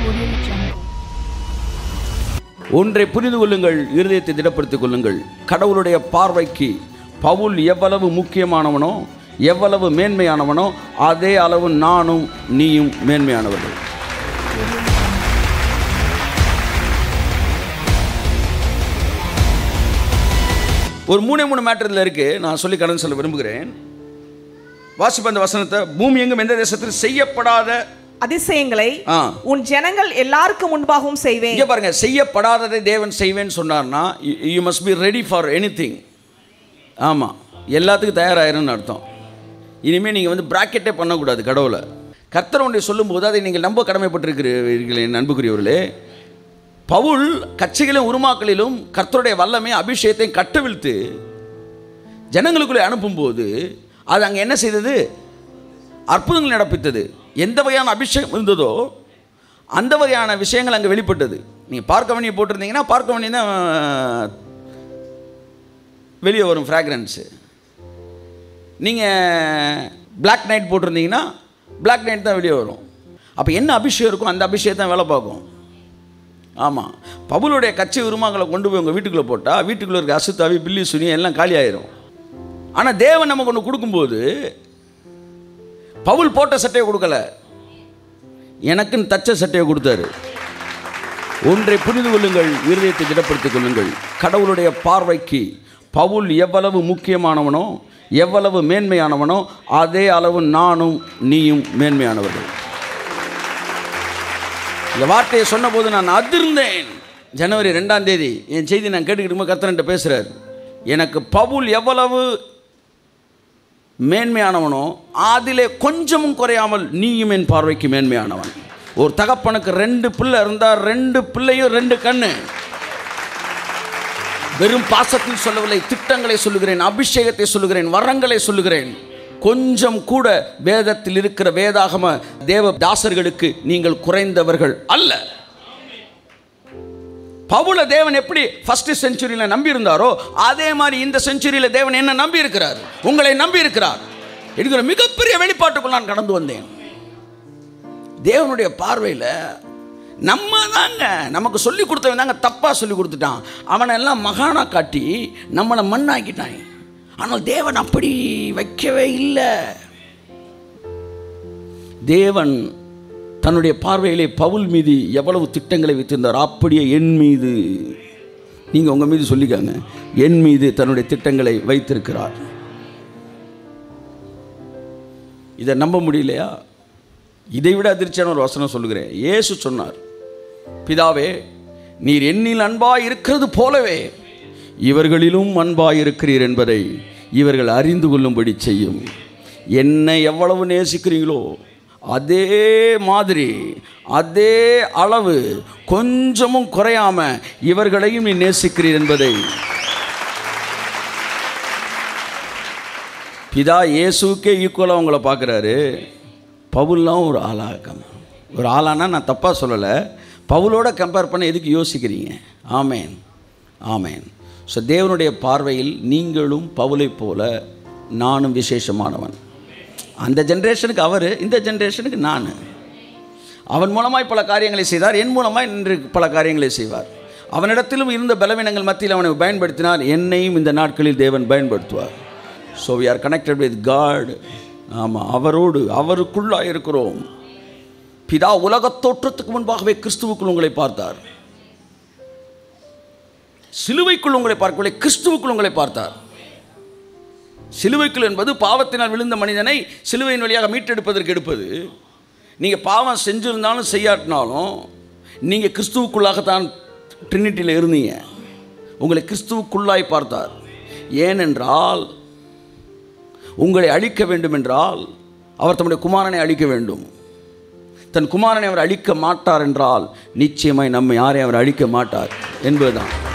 Audio Jungle. ஒன்றை புரிந்து கொள்ளுங்கள் இருதயத்தை திடப்படுத்திக் கொள்ளுங்கள் கடவுளுடைய பார்வைக்கு பவுல் எவ்வளவு முக்கியமானவனோ எவ்வளவு மேன்மையானவனோ அதே அளவு நானும் நீயும் மேன்மையானவர்கள் ஒரு மூணே மூணு மேட்டரில் இருக்கு நான் சொல்லி கடன் சொல்ல விரும்புகிறேன் வாசிப்ப அந்த வசனத்தை பூமி எங்கும் எந்த தேசத்தில் செய்யப்படாத அதிசயங்களை ஆ உன் ஜனங்கள் எல்லாருக்கும் முன்பாகவும் செய்வேன் இங்க பாருங்க செய்யப்படாததை தேவன் செய்வேன்னு சொன்னார்னா you must be ready for anything ஆமாம் எல்லாத்துக்கும் தயாராயிரும்னு அர்த்தம் இனிமேல் நீங்கள் வந்து ப்ராக்கெட்டே பண்ணக்கூடாது கடவுளை கர்த்தர் ஒன்றை சொல்லும்போது அதை நீங்கள் நம்ப கடமைப்பட்டிருக்கிறீர்கள் என் அன்புக்குரியவர்களே பவுல் கட்சிகளிலும் உருமாக்களிலும் கர்த்தருடைய வல்லமை அபிஷேகத்தை கட்டவிழ்த்து ஜனங்களுக்குள்ளே அனுப்பும்போது அது அங்கே என்ன செய்தது அற்புதங்கள் நடப்பித்தது எந்த வகையான அபிஷேகம் இருந்ததோ அந்த வகையான விஷயங்கள் அங்கே வெளிப்பட்டது நீங்கள் பார்க்க வேண்டிய போட்டிருந்தீங்கன்னா பார்க்க வேண்டிய தான் வெளியே வரும் ஃப்ராக்ரன்ஸு நீங்கள் Black நைட் போட்டிருந்தீங்கன்னா Black நைட் தான் வெளியே வரும் அப்போ என்ன அபிஷேகம் இருக்கும் அந்த அபிஷேகம் தான் வேலை பார்க்கும் ஆமாம் பவுலுடைய கட்சி உருமாங்களை கொண்டு போய் உங்கள் வீட்டுக்குள்ளே போட்டால் வீட்டுக்குள்ளே இருக்க அசுத்தாவி பில்லி சுனி எல்லாம் காலி ஆயிரும் ஆனால் தேவன் நமக்கு ஒன்று கொடுக்கும்போது பவுல் போட்ட சட்டையை கொடுக்கல எனக்குன்னு தச்ச சட்டையை கொடுத்தாரு ஒன்றை புரிந்து கொள்ளுங்கள் இருதயத்தை திடப்படுத்திக் கொள்ளுங்கள் கடவுளுடைய பார்வைக்கு பவுல் எவ்வளவு முக்கியமானவனோ எவ்வளவு மேன்மையானவனோ அதே அளவு நானும் நீயும் மேன்மையானவர்கள் இந்த வார்த்தையை சொன்னபோது நான் அதிர்ந்தேன் ஜனவரி ரெண்டாம் தேதி என் செய்தி நான் கேட்டுக்கிட்டு கர்த்தன்ட்ட பேசுகிறார் எனக்கு பவுல் எவ்வளவு மேன்மையானவனோ அதிலே கொஞ்சமும் குறையாமல் நீயும் என் பார்வைக்கு மேன்மையானவன் ஒரு தகப்பனுக்கு ரெண்டு பிள்ளை இருந்தால் ரெண்டு பிள்ளையும் ரெண்டு கண்ணு வெறும் பாசத்தில் சொல்லவில்லை திட்டங்களை சொல்லுகிறேன் அபிஷேகத்தை சொல்லுகிறேன் வரங்களை சொல்லுகிறேன் கொஞ்சம் கூட வேதத்தில் இருக்கிற வேதாகம தேவ தாசர்களுக்கு நீங்கள் குறைந்தவர்கள் அல்ல பவுல தேவன் எப்படி ஃபர்ஸ்ட் செஞ்சுரியில் நம்பி இருந்தாரோ அதே மாதிரி இந்த செஞ்சுரியில் தேவன் என்ன நம்பி இருக்கிறார் உங்களை நம்பி இருக்கிறார் என்கிற மிகப்பெரிய வெளிப்பாட்டுக்குள் நான் கடந்து வந்தேன் தேவனுடைய பார்வையில் நம்ம தாங்க நமக்கு சொல்லி கொடுத்தவன் தாங்க தப்பாக சொல்லி கொடுத்துட்டான் அவனை எல்லாம் மகானா காட்டி நம்மளை மண்ணாக்கிட்டான் ஆனால் தேவன் அப்படி வைக்கவே இல்லை தேவன் தன்னுடைய பார்வையிலே பவுல் மீது எவ்வளவு திட்டங்களை வைத்திருந்தார் அப்படியே என் மீது நீங்கள் உங்கள் மீது சொல்லிக்காங்க என் மீது தன்னுடைய திட்டங்களை வைத்திருக்கிறார் இதை நம்ப முடியலையா இதை விட அதிர்ச்சியான ஒரு வசனம் சொல்லுகிறேன் இயேசு சொன்னார் பிதாவே நீர் என்னில் அன்பாய் இருக்கிறது போலவே இவர்களிலும் அன்பாய் இருக்கிறீர் என்பதை இவர்கள் அறிந்து கொள்ளும்படி செய்யும் என்னை எவ்வளவு நேசிக்கிறீங்களோ அதே மாதிரி அதே அளவு கொஞ்சமும் குறையாம இவர்களையும் நீ நேசிக்கிறீர் என்பதை பிதா இயேசுக்கே ஈக்குவலாக உங்களை பார்க்குறாரு பவுல்லாம் ஒரு ஆளாக்கம் ஒரு ஆளானா நான் தப்பாக சொல்லலை பவுலோட கம்பேர் பண்ண எதுக்கு யோசிக்கிறீங்க ஆமேன் ஆமேன் ஸோ தேவனுடைய பார்வையில் நீங்களும் பவுலைப் போல நானும் விசேஷமானவன் அந்த ஜென்ரேஷனுக்கு அவர் இந்த ஜென்ரேஷனுக்கு நான் அவன் மூலமாய் பல காரியங்களை செய்தார் என் மூலமாய் இன்று பல காரியங்களை செய்வார் அவனிடத்திலும் இருந்த பலவீனங்கள் மத்தியில் அவனை பயன்படுத்தினார் என்னையும் இந்த நாட்களில் தேவன் பயன்படுத்துவார் so we are connected with God ஆமாம் அவரோடு அவருக்குள்ளாக இருக்கிறோம் பிதா உலகத் தோற்றத்துக்கு முன்பாகவே கிறிஸ்துவுக்குள் உங்களை பார்த்தார் சிலுவைக்குள் உங்களை பார்க்கவில்லை கிறிஸ்துவுக்குள் உங்களை பார்த்தார் சிலுவைக்குள் என்பது பாவத்தினால் விழுந்த மனிதனை சிலுவையின் வழியாக மீட்டெடுப்பதற்கு எடுப்பது நீங்கள் பாவம் செஞ்சிருந்தாலும் செய்யாட்டினாலும் நீங்கள் கிறிஸ்துவுக்குள்ளாகத்தான் ட்ரினிட்டியில் இருந்தீங்க உங்களை கிறிஸ்துவுக்குள்ளாய் பார்த்தார் ஏனென்றால் உங்களை அழிக்க வேண்டும் என்றால் அவர் தம்முடைய குமாரனை அழிக்க வேண்டும் தன் குமாரனை அவர் அழிக்க மாட்டார் என்றால் நிச்சயமாய் நம்மை யாரையும் அவர் அழிக்க மாட்டார் என்பதுதான்